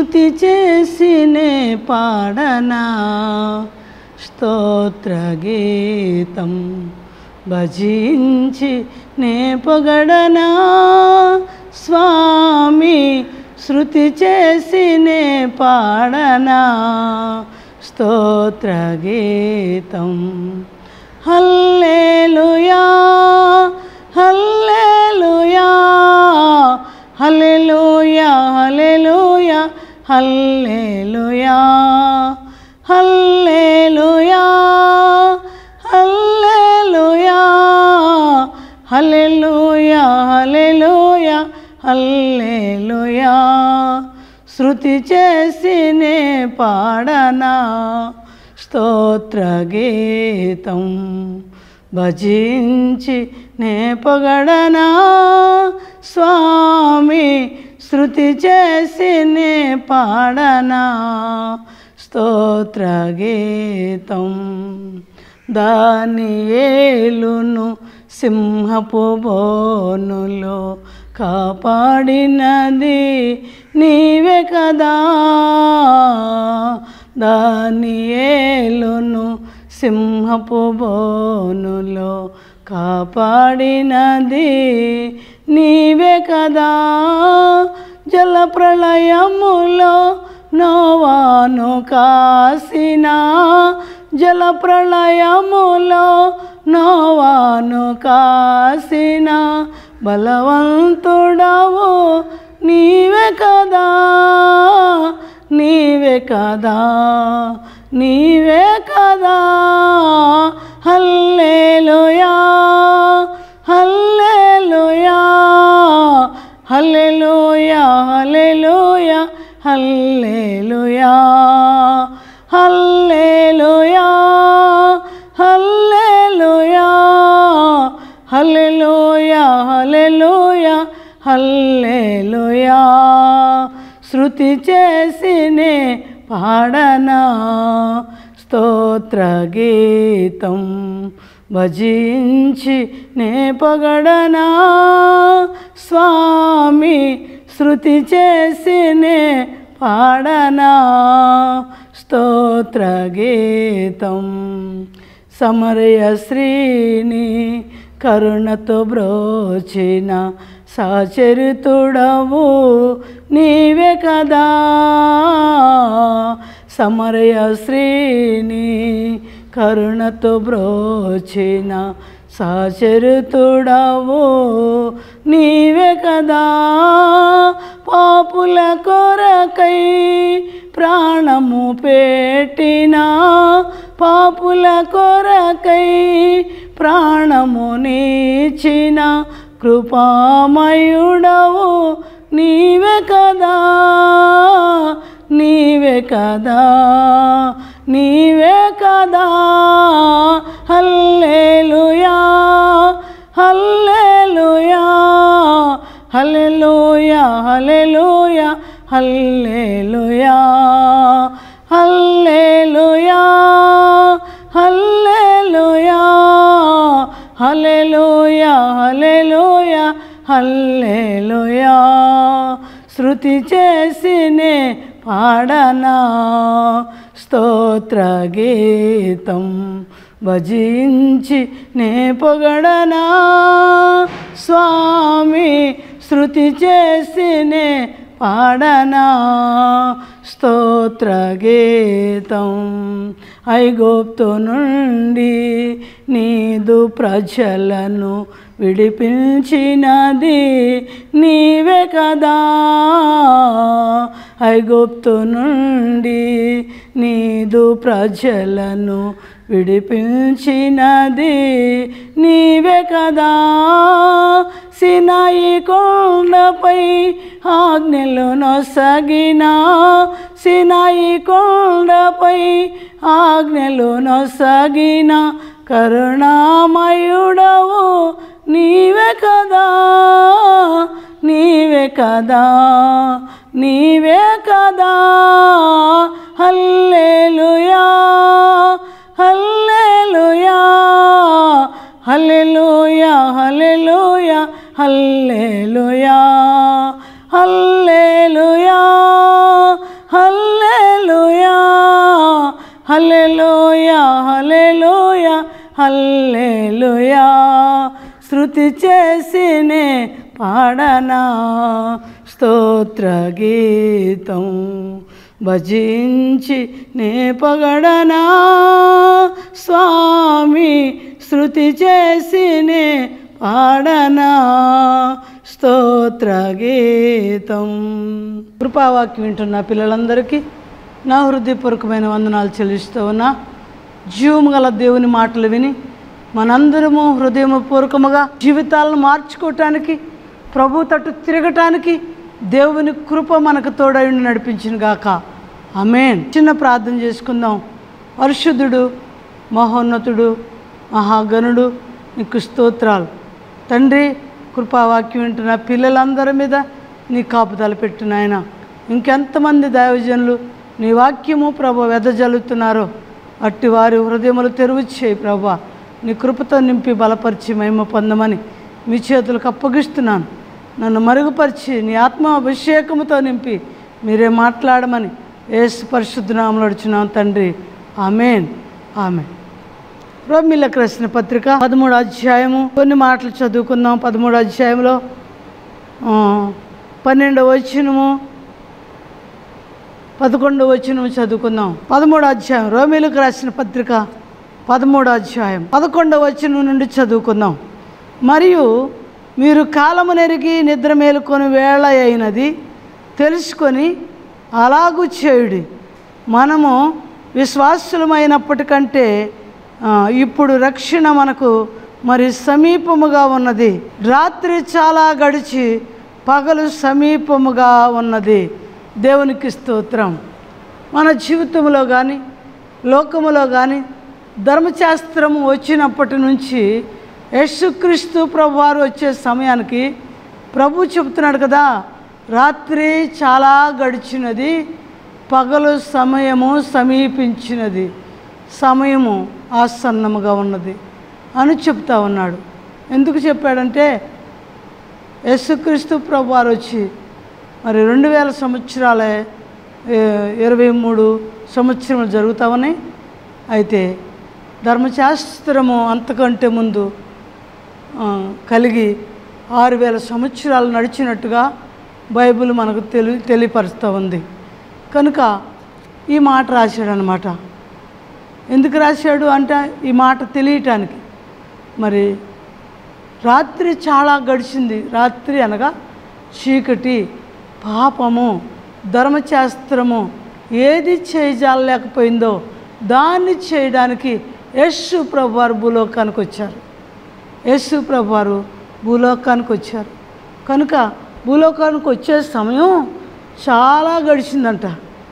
శృతి చేసినే పాడనా స్తోత్ర గీతం భజించి నే పొగడనా స్వామి శృతి చేసినే పాడనా స్తోత్ర గీతం హల్లేలుయా హల్లేలుయా హల్లెలూయా హల్లెలూయా హల్లెలూయా హల్లెలూయా హల్లెలూయా హల్లెలూయా హల్లెలూయా హల్లెలూయా శృతి చేసినే పాడనా స్తోత్ర గీతం భజించి నే పొగడనా స్వామి శృతి చేసి నే పాడనా స్తోత్ర గీతం దాని ఏలును సింహపు బోనులో కాపాడినది నీవే కదా దాని ఏలును సింహపు బోనులో కాపాడినది నీవే కదా జల ప్రళయములో నోవాను కాసిన జల ప్రళయములో నోవాను కాసిన బలవంతుడవు నీవే కదా నీవే కదా నీవే కదా హల్లేలుయా హల్లేలుయా హల్లెలూయా హల్లెలూయా హల్లెలూయా హల్లెలూయా హల్లెలూయా హల్లెలూయా హల్లెలూయా హల్లెలూయా శృతి చేసినే పాడనా స్తోత్ర గీతం భజించి నే పొగడనా స్వామి శృతి చేసినే పాడనా స్తోత్ర గీతం సమరయ శ్రీని కరుణతో బ్రోచిన సాచరితుడవు నీవే కదా సమరయ శ్రీని కరుణతో బ్రోచిన సాచరితుడవు నీవే కదా పాపుల కొరకై ప్రాణము పెట్టిన పాపుల కొరకై ప్రాణము నీచిన కృపామయుడవు నీవే కదా నీవే కదా నీవే కదా హల్లేలుయా హల్లేలుయా హల్లెలూయా హల్లెలూయా హల్లెలూయా హల్లెలూయా హల్లెలూయా హల్లెలూయా హల్లెలూయా హల్లెలూయా శృతి చేసినే పాడనా స్తోత్ర గీతం భజించి నే పొగడనా స్వామి శృతి చేసినే పాడనా స్తోత్ర గీతం ఐగోప్తు నుండి నీదు ప్రజలను విడిపించినది నీవే కదా ఐగుప్తు నుండి నీదు ప్రజలను విడిపించినది నీవే కదా సినాయి కొండపై ఆజ్ఞలు నొసగిన సినాయి కొండపై ఆజ్ఞలు నొసగిన కరుణామయుడవు నీవే కదా నీవే కదా నీవే కదా హల్లేలుయా హల్లేలుయా హల్లెలూయా హల్లెలూయా హల్లెలూయా హల్లెలూయా హల్లెలూయా శృతి చేసినే పాడనా స్తోత్ర గీతం భజించి నే పగడనా స్వామి శృతి చేసినే పాడనా స్తోత్ర గీతం కృపావాక్యం వింటున్న పిల్లలందరికీ నా హృదయపూర్వకమైన వందనాలు చెల్లిస్తూ ఉన్నా జీవము గల దేవుని మాటలు విని మనందరము హృదయపూర్వకముగా జీవితాలను మార్చుకోవటానికి ప్రభు తట్టు తిరగటానికి దేవుని కృప మనకు తోడైండి నడిపించిన గాక ఆమేన్ చిన్న ప్రార్థన చేసుకుందాం పరిశుద్ధుడు మహోన్నతుడు మహాగణుడు నీకు స్తోత్రాలు తండ్రి కృపావాక్యం వింటున్న పిల్లలందరి మీద నీ కాపుదల పెట్టిన ఆయన ఇంకెంతమంది దైవజనులు నీ వాక్యము ప్రభు వెదజల్లుతున్నారో అట్టి వారి హృదయములు తెరువు చేయి ప్రభా నీ కృపతో నింపి బలపరిచి మహిమ పొందమని మీ చేతులకు అప్పగిస్తున్నాను నన్ను మరుగుపరిచి నీ ఆత్మ అభిషేకముతో నింపి మీరే మాట్లాడమని ఏసు పరిశుద్ధనామలు అడుచున్నాం తండ్రి ఆమెన్ ఆమెన్ రోమిలకు రాసిన పత్రిక పదమూడు అధ్యాయము కొన్ని మాటలు చదువుకుందాం పదమూడు అధ్యాయంలో ఆ, పన్నెండవ వచనము పదకొండవ వచనము చదువుకుందాం పదమూడు అధ్యాయం రోమిలకు రాసిన పత్రిక పదమూడు అధ్యాయం పదకొండవ వచనం నుండి చదువుకుందాం మరియు మీరు కాలము నెరిగి నిద్ర మేలుకొని వేళ అయినది తెలుసుకొని అలాగూ చేయుడి మనము విశ్వాసులమైనప్పటికంటే ఆ, ఇప్పుడు రక్షణ మనకు మరి సమీపముగా ఉన్నది రాత్రి చాలా గడిచి పగలు సమీపముగా ఉన్నది దేవునికి స్తోత్రం మన జీవితంలో కానీ లోకములో కానీ ధర్మశాస్త్రము వచ్చినప్పటి నుంచి యేసుక్రీస్తు ప్రభు వారు వచ్చే సమయానికి ప్రభు చెబుతున్నాడు కదా రాత్రి చాలా గడిచినది పగలు సమయము సమీపించినది సమయము ఆసన్నముగా ఉన్నది అని చెప్తా ఉన్నాడు ఎందుకు చెప్పాడంటే యేసుక్రీస్తు ప్రభు వారు వచ్చి మరి రెండు వేల సంవత్సరాలే ఏ, ఇరవై మూడు సంవత్సరములు జరుగుతా ఉన్నాయి అయితే ధర్మశాస్త్రము అంతకంటే ముందు ఆ, కలిగి ఆరు వేల సంవత్సరాలు నడిచినట్టుగా బైబిల్ మనకు తెలి తెలియపరుస్తూ ఉంది కనుక ఈ మాట రాశాడనమాట ఎందుకు రాశాడు అంటే ఈ మాట తెలియటానికి మరి రాత్రి చాలా గడిచింది రాత్రి అనగా చీకటి పాపము ధర్మశాస్త్రము ఏది చేయజాలలేకపోయిందో దాన్ని చేయడానికి యస్సు ప్రభు వారు భూలోకానికి వచ్చారు యేసు ప్రభు వారు భూలోకానికి వచ్చారు కనుక భూలోకానికి వచ్చే సమయం చాలా గడిచిందంట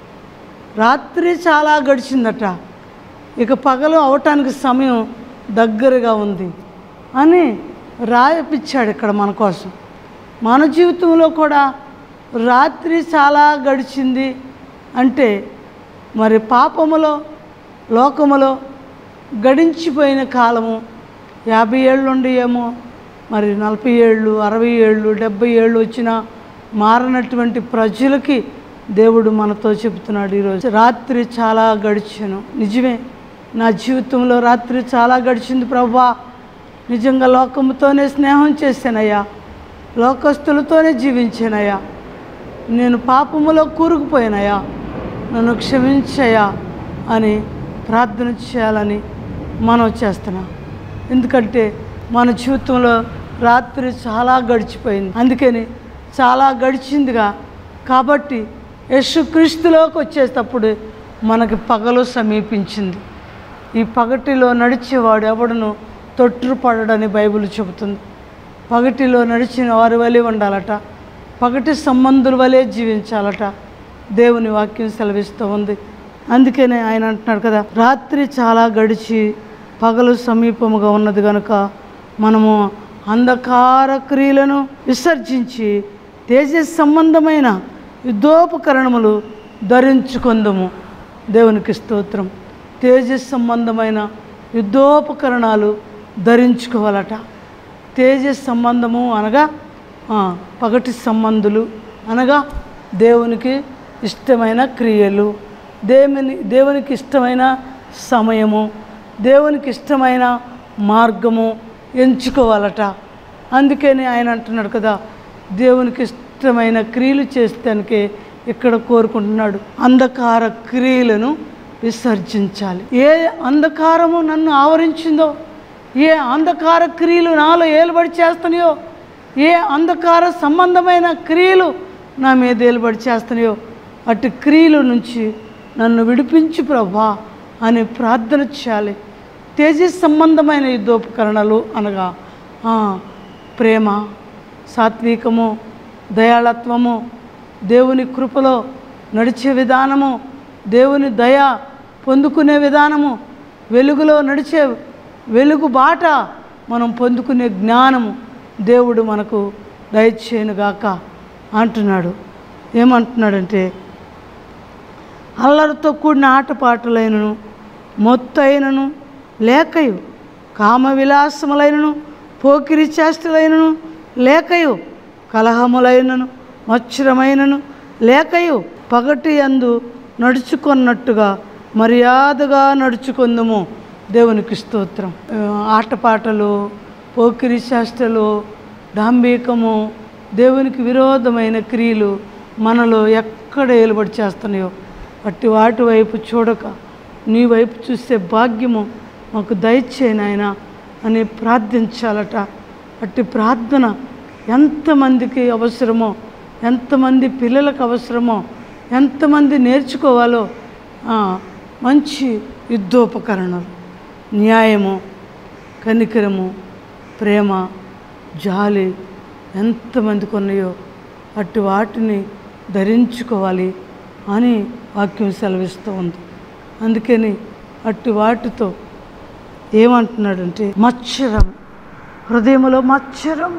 రాత్రి చాలా గడిచిందట ఇక పగలు అవటానికి సమయం దగ్గరగా ఉంది అని రాయపిచ్చాడు ఇక్కడ మన కోసం మన జీవితంలో కూడా రాత్రి చాలా గడిచింది అంటే మరి పాపములో లోకములో గడించిపోయిన కాలము యాభై ఏళ్ళు ఉండి ఏమో మరి నలభై ఏళ్ళు అరవై ఏళ్ళు డెబ్బై ఏళ్ళు వచ్చినా మారినటువంటి ప్రజలకి దేవుడు మనతో చెబుతున్నాడు ఈరోజు రాత్రి చాలా గడిచాను నిజమే నా జీవితంలో రాత్రి చాలా గడిచింది ప్రభా నిజంగా లోకముతోనే స్నేహం చేశానయ్యా లోకస్తులతోనే జీవించానయ్యా నేను పాపములో కూరుకుపోయానయ్యా నన్ను క్షమించయ్యా అని ప్రార్థన చేయాలని మనం చేస్తున్నాం ఎందుకంటే మన జీవితంలో రాత్రి చాలా గడిచిపోయింది అందుకని చాలా గడిచిందిగా కాబట్టి యేసుక్రీస్తులోకి వచ్చేటప్పుడు మనకి పగలు సమీపించింది ఈ పగటిలో నడిచేవాడు ఎవడును తొట్టుపడడని బైబిల్ చెబుతుంది పగటిలో నడిచిన వారి వలె ఉండాలట పగటి సంబంధుల వలె జీవించాలట దేవుని వాక్యం సెలవిస్తూ ఉంది అందుకనే ఆయన అంటున్నాడు కదా రాత్రి చాలా గడిచి పగలు సమీపముగా ఉన్నది కనుక మనము అంధకార క్రియలను విసర్జించి తేజస్ సంబంధమైన యుద్ధోపకరణములు ధరించుకుందము దేవునికి స్తోత్రం తేజస్ సంబంధమైన యుద్ధోపకరణాలు ధరించుకోవాలట తేజస్ సంబంధము అనగా ఆ, పగటి సంబంధులు అనగా దేవునికి ఇష్టమైన క్రియలు దేవుని దేవునికి ఇష్టమైన సమయము దేవునికి ఇష్టమైన మార్గము ఎంచుకోవాలట అందుకని ఆయన అంటున్నాడు కదా దేవునికి ఇష్టమైన క్రియలు చేస్తానికే ఇక్కడ కోరుకుంటున్నాడు అంధకార క్రియలను విసర్జించాలి ఏ అంధకారము నన్ను ఆవరించిందో ఏ అంధకార క్రియలు నాలో ఏలుబడి చేస్తున్నాయో ఏ అంధకార సంబంధమైన క్రియలు నా మీద ఏలుబడి చేస్తున్నాయో అటు క్రియల నుంచి నన్ను విడిపించు ప్రభా అని ప్రార్థన చేయాలి తేజస్ సంబంధమైన యుద్ధోపకరణలు అనగా ఆ, ప్రేమ సాత్వికము దయాళత్వము దేవుని కృపలో నడిచే విధానము దేవుని దయ పొందుకునే విధానము వెలుగులో నడిచే వెలుగు బాట మనం పొందుకునే జ్ఞానము దేవుడు మనకు దయచేయనుగాక అంటున్నాడు ఏమంటున్నాడంటే అల్లరితో కూడిన ఆటపాటలైనను మొత్తైనను లేకయు కామ విలాసములైనను పోకిరి చేష్టలైనను లేకయు కలహములైనను మత్సరమైనను లేకయు పగటి అందు నడుచుకున్నట్టుగా మర్యాదగా నడుచుకుందుము దేవునికి స్తోత్రం ఆ, ఆటపాటలు పోకిరి చేష్టలు డాంబికము దేవునికి విరోధమైన క్రియలు మనలో ఎక్కడ ఏలుబడి చేస్తున్నాయో అట్టి వాటి వైపు చూడక నీ వైపు చూసే భాగ్యము మాకు దయచేయి నాయన అని ప్రార్థించాలట అట్టి ప్రార్థన ఎంతమందికి అవసరమో ఎంతమంది పిల్లలకు అవసరమో ఎంతమంది నేర్చుకోవాలో ఆ, మంచి యుద్ధోపకరణలు న్యాయము కనికరము ప్రేమ జాలి ఎంతమందికి ఉన్నాయో అటు వాటిని ధరించుకోవాలి అని వాక్యం సెలవిస్తూ ఉంది అందుకని అట్టి వాటితో ఏమంటున్నాడంటే మచ్చరం హృదయంలో మచ్చరం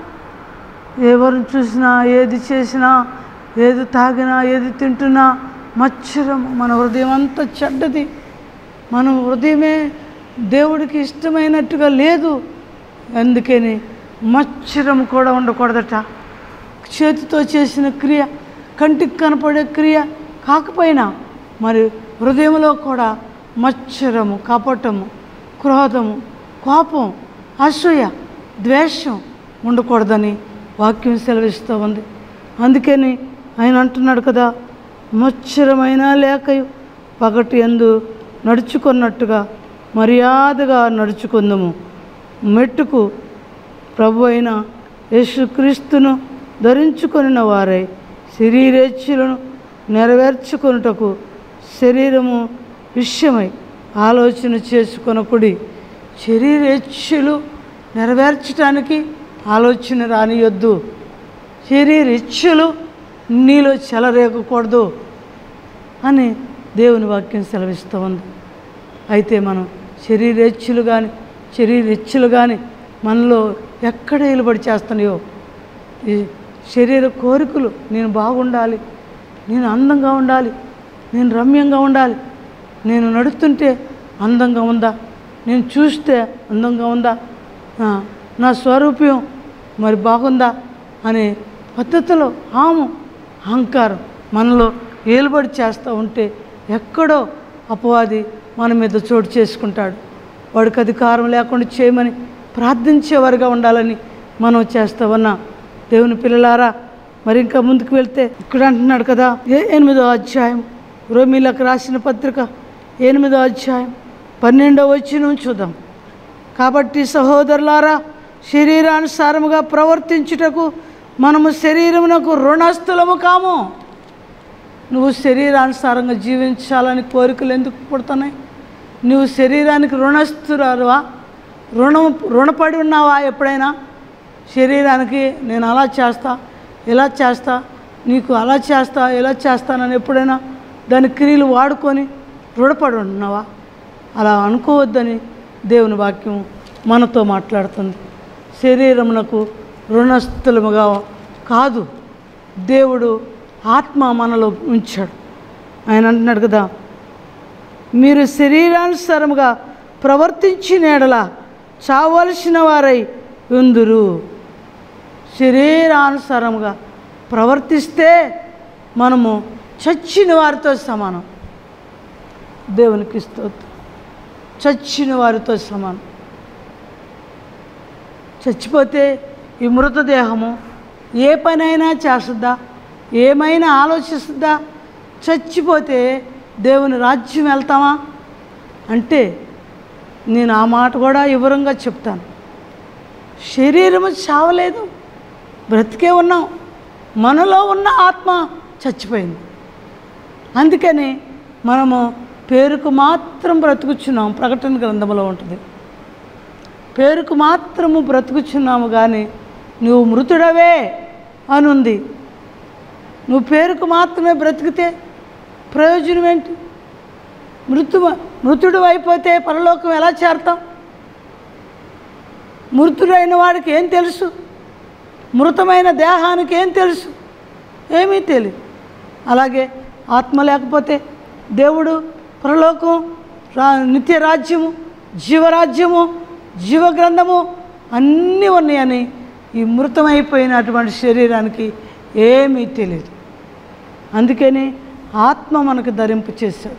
ఎవరిని చూసినా ఏది చేసినా ఏది తాగినా ఏది తింటున్నా మచ్చరం మన హృదయం అంతా చెడ్డది మన హృదయమే దేవుడికి ఇష్టమైనట్టుగా లేదు అందుకని మచ్చరం కూడా ఉండకూడదట చేతితో చేసిన క్రియ కంటికి కనపడే క్రియ కాకపోయినా మరి హృదయంలో కూడా మచ్చరము కపటము క్రోధము కోపం అసూయ ద్వేషం ఉండకూడదని వాక్యం సెలవిస్తూ ఉంది అందుకని ఆయన అంటున్నాడు కదా మచ్చరమైన లేకయు పగటి ఎందు నడుచుకున్నట్టుగా మర్యాదగా నడుచుకుందాము మెట్టుకు ప్రభు అయిన యేసుక్రీస్తును ధరించుకొనిన వారై శరీరేచ్ఛలను నెరవేర్చుకొనుటకు శరీరము విషయమై ఆలోచన చేసుకొనకుడి శరీరేచ్ఛలు నెరవేర్చడానికి ఆలోచన రానియొద్దు శరీరేచ్ఛలు నీలో చెలరేగకూడదు అని దేవుని వాక్యం సెలవిస్తూ ఉంది అయితే మనం శరీరేచ్ఛలు కానీ శరీరెచ్ఛలు కానీ మనలో ఎక్కడ నిలబడి చేస్తున్నాయో ఈ శరీర కోరికలు నేను బాగుండాలి నేను అందంగా ఉండాలి నేను రమ్యంగా ఉండాలి నేను నడుస్తుంటే అందంగా ఉందా నేను చూస్తే అందంగా ఉందా ఆ, నా స్వరూప్యం మరి బాగుందా అనే పద్ధతిలో హాము అహంకారం మనలో ఏలుబడి చేస్తూ ఉంటే ఎక్కడో అపవాది మన మీద చోటు చేసుకుంటాడు వాడికి అధికారం లేకుండా చేయమని ప్రార్థించేవారుగా ఉండాలని మనం చేస్తా ఉన్నా దేవుని పిల్లలారా మరి ఇంకా ముందుకు వెళ్తే ఇక్కడ అంటున్నాడు కదా ఏ ఎనిమిదో అధ్యాయం రోమిలకు రాసిన పత్రిక ఎనిమిదో అధ్యాయం పన్నెండో వచ్చి చూద్దాం కాబట్టి సహోదరులారా శరీరానుసారముగా ప్రవర్తించుటకు మనము శరీరమునకు రుణస్థులము కాము నువ్వు శరీరానుసారంగా జీవించాలని కోరికలు ఎందుకు పుడుతున్నాయి నువ్వు శరీరానికి రుణస్తురాలువా రుణం రుణపడి ఉన్నావా ఎప్పుడైనా శరీరానికి నేను అలా చేస్తా ఇలా చేస్తా నీకు అలా చేస్తా ఇలా చేస్తానని ఎప్పుడైనా దాని క్రియలు వాడుకొని రుణపడి ఉన్నావా అలా అనుకోవద్దని దేవుని వాక్యం మనతో మాట్లాడుతుంది శరీరమునకు రుణస్థులముగా కాదు దేవుడు ఆత్మ మనలో ఉంచాడు ఆయన అంటున్నాడు కదా మీరు శరీరానుసారముగా ప్రవర్తించిన ఎడల చావలసిన వారై ఉందురు శరీరానుసారముగా ప్రవర్తిస్తే మనము చచ్చిన వారితో సమానం దేవునికి స్తోత్రం చచ్చిన వారితో సమానం చచ్చిపోతే ఈ మృతదేహము ఏ పనైనా చేస్తుందా ఏమైనా ఆలోచిస్తుందా చచ్చిపోతే దేవుని రాజ్యం వెళ్తామా అంటే నేను ఆ మాట కూడా వివరంగా చెప్తాను శరీరము చావలేదు బ్రతికే ఉన్నాం మనలో ఉన్న ఆత్మ చచ్చిపోయింది అందుకని మనము పేరుకు మాత్రం బ్రతుకుచున్నాం ప్రకటన గ్రంథంలో ఉంటుంది పేరుకు మాత్రము బ్రతుకుచున్నాము కానీ నువ్వు మృతుడవే అనుంది నువ్వు పేరుకు మాత్రమే బ్రతికితే ప్రయోజనం ఏంటి మృతు మృతుడు అయిపోతే పరలోకం ఎలా చేరతాం మృతుడైన వాడికి ఏం తెలుసు మృతమైన దేహానికి ఏం తెలుసు ఏమీ తెలియదు అలాగే ఆత్మ లేకపోతే దేవుడు పరలోకం రా నిత్య రాజ్యము జీవరాజ్యము జీవగ్రంథము అన్నీ ఉన్నాయని ఈ మృతమైపోయినటువంటి శరీరానికి ఏమీ తెలియదు అందుకని ఆత్మ మనకు ధరింపు చేశాడు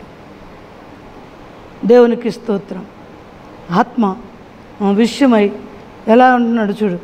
దేవునికి స్తోత్రం ఆత్మ ఆ విషయమై ఎలా ఉంటున్నాడు చూడు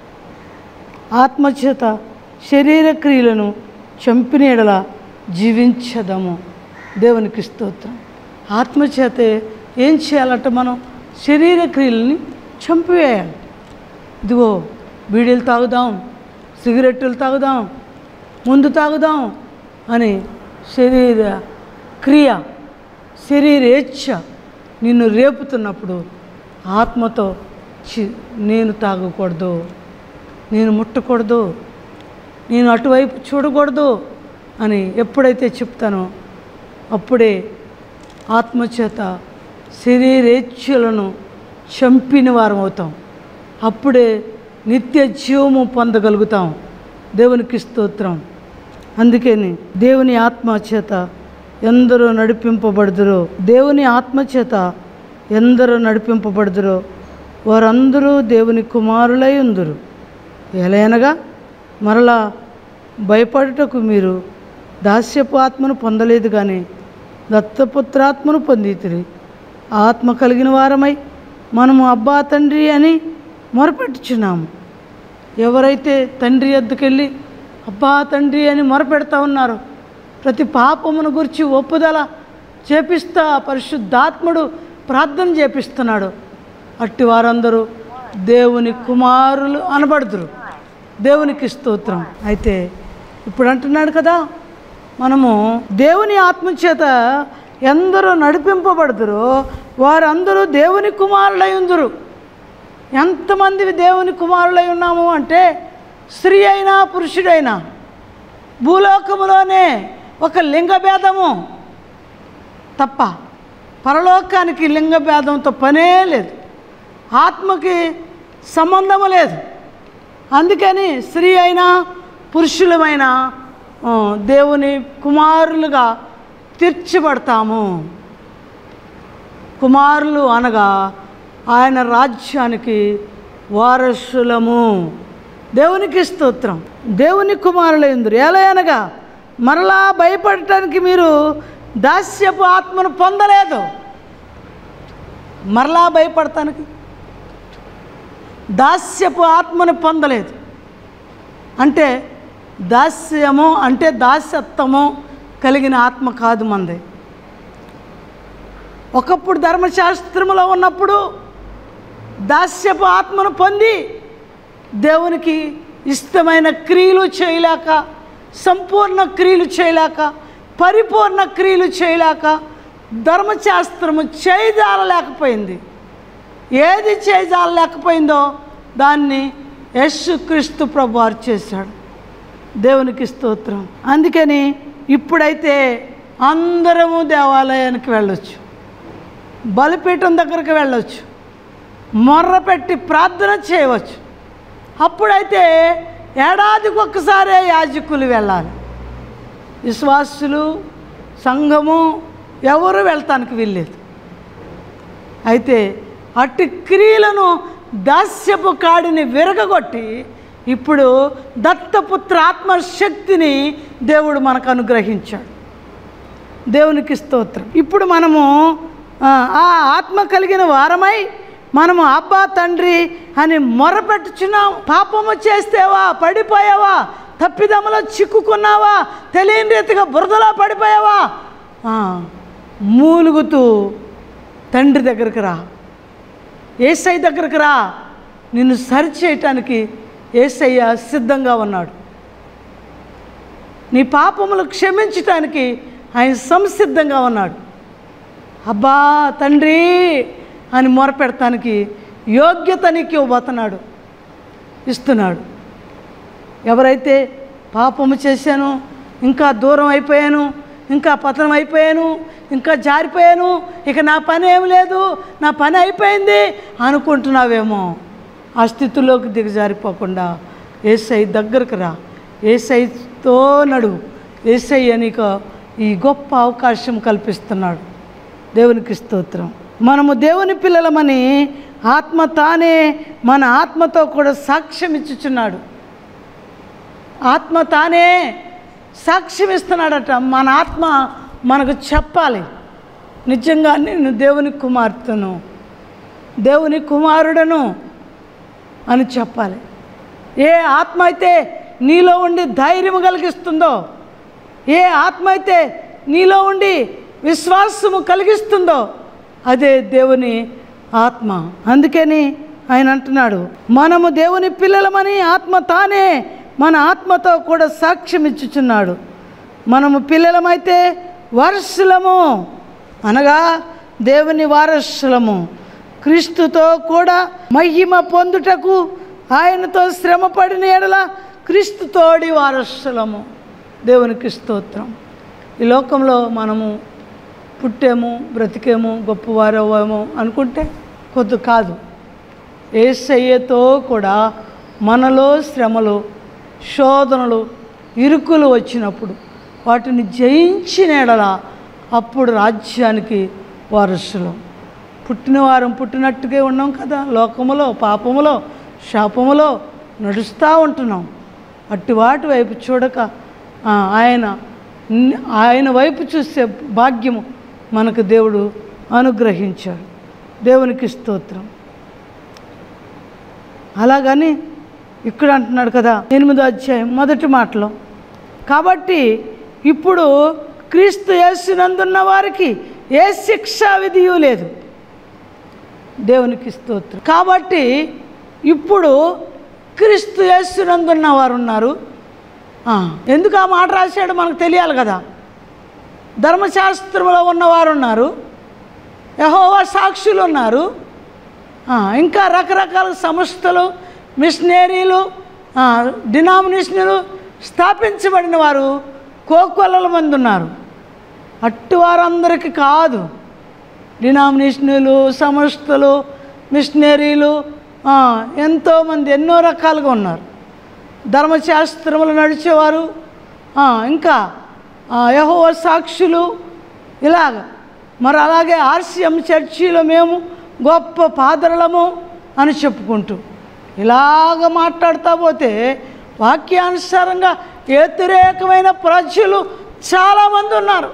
ఆత్మచేత శరీర క్రియలను చంపినీడల జీవించదము దేవునికి స్తోత్రం ఆత్మచేతే ఏం చేయాలంటే మనం శరీర క్రియలని చంపివేయాలి ఇదిగో బీడీలు తాగుదాం సిగరెట్టులు తాగుదాం ముందు తాగుదాం అని శరీర క్రియ శరీరేచ్ఛ నిన్ను రేపుతున్నప్పుడు ఆత్మతో చి నేను తాగకూడదు నేను ముట్టకూడదు నేను అటువైపు చూడకూడదు అని ఎప్పుడైతే చెప్తానో అప్పుడే ఆత్మచేత శరీరేచ్ఛలను చంపిన వారం అవుతాం అప్పుడే నిత్య జీవము పొందగలుగుతాం దేవునికి స్తోత్రం అందుకని దేవుని ఆత్మ చేత ఎందరో నడిపింపబడుదురో దేవుని ఆత్మ చేత ఎందరో నడిపింపబడుదురో వారందరూ దేవుని కుమారులై ఉందురు ఎలయనగా మరలా భయపడుటకు మీరు దాస్యపు ఆత్మను పొందలేదు కానీ దత్తపుత్రాత్మను పొందితిరి ఆత్మ కలిగిన వారమై మనము అబ్బా తండ్రి అని మొరపెట్టుచున్నాము ఎవరైతే తండ్రి ఎద్దుకెళ్ళి అబ్బా తండ్రి అని మొరపెడతా ఉన్నారు ప్రతి పాపమును గురించి ఒప్పుదల చేపిస్తా పరిశుద్ధాత్ముడు ప్రార్థన చేపిస్తున్నాడు అట్టి వారందరూ దేవుని కుమారులు అనబడుదురు దేవునికి స్తోత్రం అయితే ఇప్పుడు అంటున్నాడు కదా మనము దేవుని ఆత్మచేత ఎందరూ నడిపింపబడుదురో వారందరూ దేవుని కుమారులై ఉందురు ఎంతమంది దేవుని కుమారులై ఉన్నాము అంటే స్త్రీ అయినా పురుషుడైనా భూలోకములోనే ఒక లింగ భేదము తప్ప పరలోకానికి లింగ భేదంతో పనే లేదు ఆత్మకి సంబంధము లేదు అందుకని స్త్రీ అయినా పురుషులమైన ఆ, దేవుని కుమారులుగా తీర్చబడతాము కుమారులు అనగా ఆయన రాజ్యానికి వారసులము దేవునికి స్తోత్రం దేవుని కుమారులైందురు ఎలా అనగా మరలా భయపడటానికి మీరు దాస్యపు ఆత్మను పొందలేదు మరలా భయపడటానికి దాస్యపు ఆత్మను పొందలేదు అంటే దాస్యము అంటే దాస్యత్వము కలిగిన ఆత్మ కాదు మంది ఒకప్పుడు ధర్మశాస్త్రములో ఉన్నప్పుడు దాస్యపు ఆత్మను పొంది దేవునికి ఇష్టమైన క్రియలు చేయలేక సంపూర్ణ క్రియలు చేయలేక పరిపూర్ణ క్రియలు చేయలేక ధర్మశాస్త్రము చేయజాలలేకపోయింది ఏది చేయజాలలేకపోయిందో దాన్ని యేసుక్రీస్తు ప్రభు వారు చేశాడు దేవునికి స్తోత్రం అందుకని ఇప్పుడైతే అందరము దేవాలయానికి వెళ్ళొచ్చు బలిపీఠం దగ్గరికి వెళ్ళొచ్చు మొర్ర పెట్టి ప్రార్థన చేయవచ్చు అప్పుడైతే ఏడాదికి ఒక్కసారే యాజకులు వెళ్ళాలి విశ్వాసులు సంఘము ఎవరు వెళ్తానికి వీల్లేదు అయితే అట్టి క్రియలను దాస్యపు కాడిని విరగగొట్టి ఇప్పుడు దత్తపుత్ర ఆత్మశక్తిని దేవుడు మనకు అనుగ్రహించాడు దేవునికి స్తోత్రం ఇప్పుడు మనము ఆ, ఆ ఆత్మ కలిగిన వారమై మనము అబ్బా తండ్రి అని మొరపెట్టుచున్నాం పాపము చేస్తేవా పడిపోయావా తప్పిదములో చిక్కుకున్నావా తెలియని రీతిగా బురదలో పడిపోయావా ఆ, మూలుగుతూ తండ్రి దగ్గరికి రా ఏసై దగ్గరికి రా నిన్ను సరి చేయటానికి ఏసయ్య సిద్ధంగా ఉన్నాడు నీ పాపములు క్షమించటానికి ఆయన సంసిద్ధంగా ఉన్నాడు అబ్బా తండ్రి అని మొరపెడతానికి యోగ్యత నీకు ఇవ్వబోతున్నాడు ఇస్తున్నాడు ఎవరైతే పాపము చేశాను ఇంకా దూరం అయిపోయాను ఇంకా పతనం అయిపోయాను ఇంకా జారిపోయాను ఇక నా పని ఏం లేదు నా పని అయిపోయింది అనుకుంటున్నావేమో ఆ స్థితిలోకి దిగజారిపోకుండా ఏసై దగ్గరకు రా ఏసైతో నడువు ఏసై నీకు ఈ గొప్ప అవకాశం కల్పిస్తున్నాడు దేవునికి స్తోత్రం మనము దేవుని పిల్లలమని ఆత్మ తానే మన ఆత్మతో కూడా సాక్ష్యం ఇచ్చుచున్నాడు ఆత్మ తానే సాక్ష్యం ఇస్తున్నాడట మన ఆత్మ మనకు చెప్పాలి నిజంగా నేను దేవుని కుమార్తెను దేవుని కుమారుడను అని చెప్పాలి ఏ ఆత్మ అయితే నీలో ఉండి ధైర్యం కలిగిస్తుందో ఏ ఆత్మ అయితే నీలో ఉండి విశ్వాసము కలిగిస్తుందో అదే దేవుని ఆత్మ అందుకని ఆయన అంటున్నాడు మనము దేవుని పిల్లలమని ఆత్మ తానే మన ఆత్మతో కూడా సాక్ష్యం ఇచ్చుచున్నాడు మనము పిల్లలమైతే వారసులము అనగా దేవుని వారసులము క్రీస్తుతో కూడా మహిమ పొందుటకు ఆయనతో శ్రమపడిన ఎడల క్రీస్తుతోడి వారసులము దేవునికి స్తోత్రం ఈ లోకంలో మనము పుట్టాము బ్రతికేము గొప్పవారవ్వాము అనుకుంటే కొద్ది కాదు ఏసయ్యతో కూడా మనలో శ్రమలు శోధనలు ఇరుకులు వచ్చినప్పుడు వాటిని జయించిన ఎడల అప్పుడు రాజ్యానికి వారసులు పుట్టిన వారం పుట్టినట్టుగా ఉన్నాం కదా లోకములో పాపములో శాపములో నడుస్తూ ఉంటున్నాం అట్టి వాటి వైపు చూడక ఆ, ఆయన ని- ఆయన వైపు చూసే భాగ్యము మనకు దేవుడు అనుగ్రహించాడు దేవునికి స్తోత్రం అలాగని ఇక్కడ అంటున్నాడు కదా ఎనిమిదో అధ్యాయం మొదటి మాటలో కాబట్టి ఇప్పుడు క్రీస్తు యేసునందున్న వారికి ఏ శిక్షా విధియు లేదు దేవునికి స్తోత్రం కాబట్టి ఇప్పుడు క్రీస్తు యేసునందున్న వారు ఉన్నారు ఆ, ఎందుకు ఆ మాట రాశాడు మనకు తెలియాలి కదా ధర్మశాస్త్రంలో ఉన్నవారు ఉన్నారు యహోవా సాక్షులు ఉన్నారు ఆ, ఇంకా రకరకాల సంస్థలు మిషనరీలు డినామినేషన్లు స్థాపించబడిన వారు కోకొల్లల మంది ఉన్నారు అట్టి వారందరికీ కాదు డినామినేషన్లు సంస్థలు మిషనరీలు ఆ, ఎంతోమంది ఎన్నో రకాలుగా ఉన్నారు ధర్మశాస్త్రములు నడిచేవారు ఆ, ఇంకా యహోవ సాక్షులు ఇలాగ మరి అలాగే ఆర్సిఎం చర్చిలో మేము గొప్ప పాదరలము అని చెప్పుకుంటూ ఇలాగ మాట్లాడుతూ పోతే వాక్యానుసారంగా వ్యతిరేకమైన ప్రజలు చాలామంది ఉన్నారు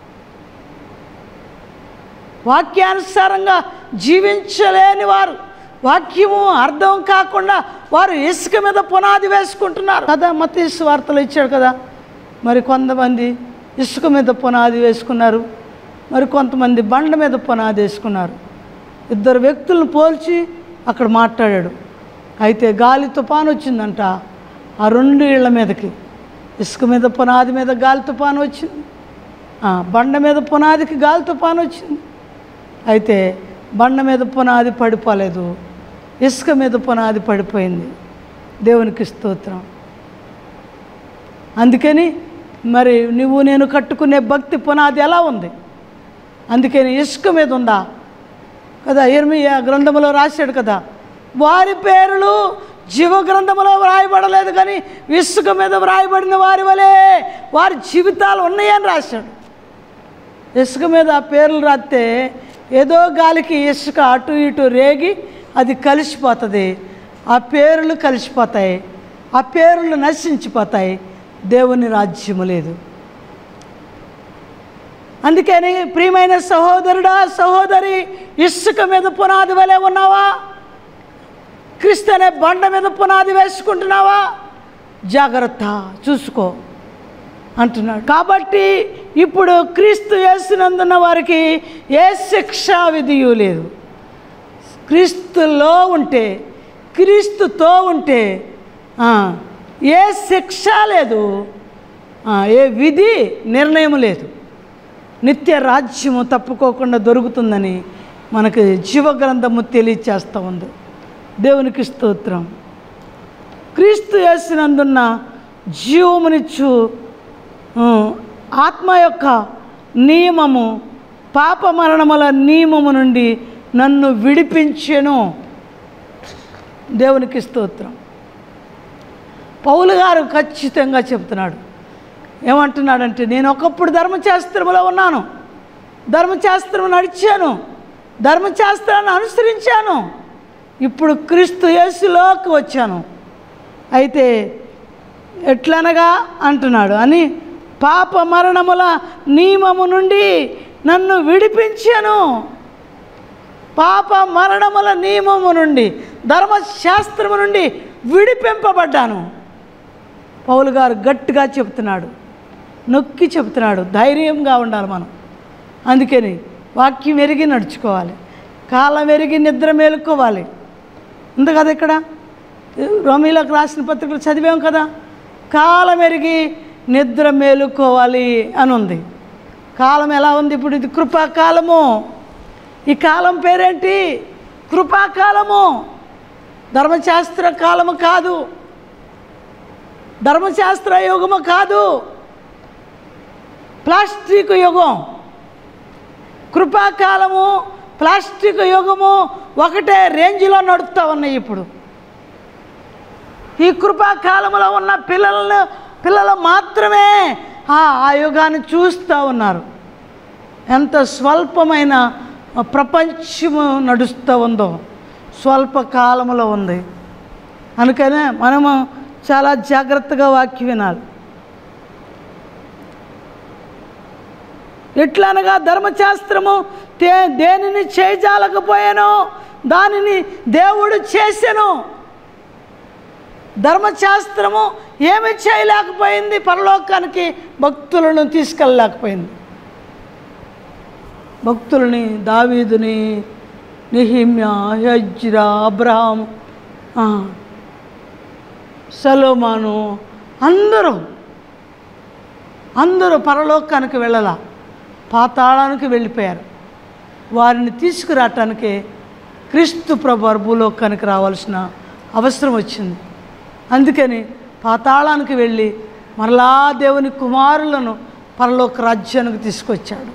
వాక్యానుసారంగా జీవించలేని వారు వాక్యము అర్థం కాకుండా వారు ఇసుక మీద పునాది వేసుకుంటున్నారు కదా మతీసు వార్తలు ఇచ్చాడు కదా మరి కొంతమంది ఇసుక మీద పునాది వేసుకున్నారు మరి కొంతమంది బండ మీద పునాది వేసుకున్నారు ఇద్దరు వ్యక్తులను పోల్చి అక్కడ మాట్లాడాడు అయితే గాలి తుఫాను వచ్చిందంట ఆ రెండు ఇళ్ల మీదకి ఇసుక మీద పునాది మీద గాలి తుఫాను వచ్చింది ఆ, బండ మీద పునాదికి గాలి తుఫాను వచ్చింది అయితే బండ మీద పునాది పడిపోలేదు ఇసుక మీద పునాది పడిపోయింది దేవునికి స్తోత్రం అందుకని మరి నువ్వు నేను కట్టుకునే భక్తి పునాది ఎలా ఉంది అందుకని ఇసుక మీద ఉందా కదా ఇర్మియా గ్రంథంలో రాశాడు కదా వారి పేర్లు జీవ గ్రంథంలో వ్రాయబడలేదు కానీ ఇసుక మీద వ్రాయబడిన వారి వలె వారి జీవితాలు ఉన్నాయని రాశాడు ఇసుక మీద ఆ పేర్లు రాస్తే ఏదో గాలికి ఇసుక అటు ఇటు రేగి అది కలిసిపోతుంది ఆ పేర్లు కలిసిపోతాయి ఆ పేర్లు నశించిపోతాయి దేవుని రాజ్యము లేదు అందుకని ప్రియమైన సహోదరుడా సహోదరి ఇసుక మీద పునాది వలె ఉన్నావా క్రీస్తు అనే బండ మీద పునాది వేసుకుంటున్నావా జాగ్రత్త చూసుకో అంటున్నాడు కాబట్టి ఇప్పుడు క్రీస్తు వేసినందున్న వారికి ఏ శిక్షా విధియు లేదు క్రీస్తులో ఉంటే క్రీస్తుతో ఉంటే ఆ, ఏ శిక్ష లేదు ఆ, ఏ విధి నిర్ణయం లేదు నిత్య రాజ్యము తప్పుకోకుండా దొరుకుతుందని మనకు జీవగ్రంథము తెలియచేస్తూ ఉంది దేవునికి స్తోత్రం క్రీస్తు వేసినందున్న జీవమునిచ్చు ఆ, ఆత్మ యొక్క నియమము పాప మరణముల నియమము నుండి నన్ను విడిపించెను దేవునికి స్తోత్రం పౌలు గారు ఖచ్చితంగా చెప్తున్నాడు ఏమంటున్నాడంటే నేను ఒకప్పుడు ధర్మశాస్త్రములో ఉన్నాను ధర్మశాస్త్రం నడిచాను ధర్మశాస్త్రాన్ని అనుసరించాను ఇప్పుడు క్రీస్తు యేసులోకి వచ్చాను అయితే ఎట్లనగా అంటున్నాడు అని పాప మరణముల నియమము నుండి నన్ను విడిపించాను పాప మరణముల నియమము నుండి ధర్మశాస్త్రము నుండి విడిపింపబడ్డాను పౌలు గారు గట్టిగా చెప్తున్నాడు నొక్కి చెప్తున్నాడు ధైర్యంగా ఉండాలి మనం అందుకని వాక్యం ఎరిగి నడుచుకోవాలి కాలం ఎరిగి నిద్ర మేలుకోవాలి ఉంది కదా ఇక్కడ రోమిలోకి రాసిన పత్రికలు చదివాం కదా కాలం ఎరిగి నిద్ర మేలుకోవాలి అని ఉంది కాలం ఎలా ఉంది ఇప్పుడు ఇది కృపాకాలము ఈ కాలం పేరేంటి కృపాకాలము ధర్మశాస్త్ర కాలము కాదు ధర్మశాస్త్ర యుగము కాదు ప్లాస్టిక్ యుగం కృపాకాలము ప్లాస్టిక్ యుగము ఒకటే రేంజ్లో నడుస్తూ ఉన్నాయి ఇప్పుడు ఈ కృపాకాలంలో ఉన్న పిల్లలను పిల్లలు మాత్రమే ఆ ఆ యుగాన్ని చూస్తూ ఉన్నారు ఎంత స్వల్పమైన ప్రపంచము నడుస్తూ ఉందో స్వల్ప కాలంలో ఉంది అందుకనే మనము చాలా జాగ్రత్తగా వాక్యం వినాలి ఎట్లనగా ధర్మశాస్త్రము తే దేనిని చేయజాలకపోయానో దానిని దేవుడు చేసెను ధర్మశాస్త్రము ఏమి చేయలేకపోయింది పరలోకానికి భక్తులను తీసుకెళ్ళలేకపోయింది భక్తులని దావీదుని నిహిమ్య హజ్రా అబ్రహాం ఆ, సలోమాను అందరూ అందరూ పరలోకానికి వెళ్ళాల పాతాళానికి వెళ్ళిపోయారు వారిని తీసుకురావటానికి క్రీస్తు ప్రభు వారు భూలోకానికి రావాల్సిన అవసరం వచ్చింది అందుకని పాతాళానికి వెళ్ళి మరలా దేవుని కుమారులను పరలోక రాజ్యానికి తీసుకొచ్చాడు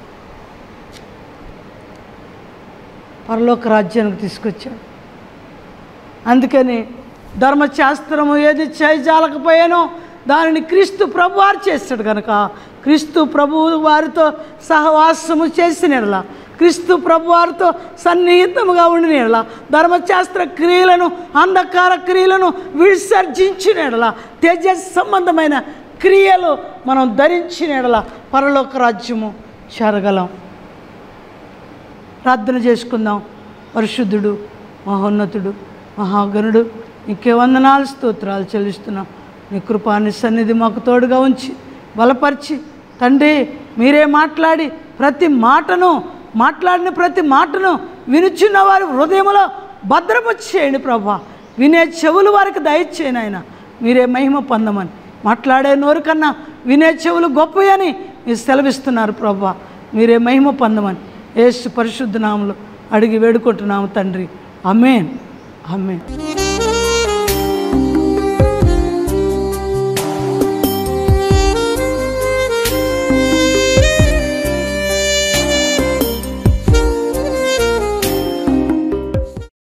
పరలోక రాజ్యానికి తీసుకొచ్చాడు అందుకని ధర్మశాస్త్రము ఏది చేయజాలకపోయానో దానిని క్రీస్తు ప్రభు వారు చేస్తాడు కనుక క్రీస్తు ప్రభు వారితో సహవాసము చేసిన ఎడల క్రీస్తు ప్రభు వారితో సన్నిహితముగా ఉండిన ఎడల ధర్మశాస్త్ర క్రియలను అంధకార క్రియలను విసర్జించిన ఎడల తేజస్ సంబంధమైన క్రియలు మనం ధరించిన ఎడల పరలోక రాజ్యము చేరగలం ప్రార్థన చేసుకుందాం పరిశుద్ధుడు మహోన్నతుడు మహాగణుడు నీకే వందనాలు స్తోత్రాలు చెల్లిస్తున్నాం నీ కృపాని సన్నిధి మాకు తోడుగా ఉంచి బలపరిచి తండ్రి మీరే మాట్లాడి ప్రతి మాటను మాట్లాడిన ప్రతి మాటను వినుచున్న వారి హృదయంలో భద్రము చేయండి ప్రభా వినే చెవులు వారికి దయచేయను ఆయన మీరే మహిమ పొందమని మాట్లాడే నోరు కన్నా వినే చెవులు గొప్పయని మీరు సెలవిస్తున్నారు ప్రభా మీరే మహిమ పొందమని యేసు పరిశుద్ధ నామములో అడిగి వేడుకుంటున్నాము తండ్రి అమేన్ అమేన్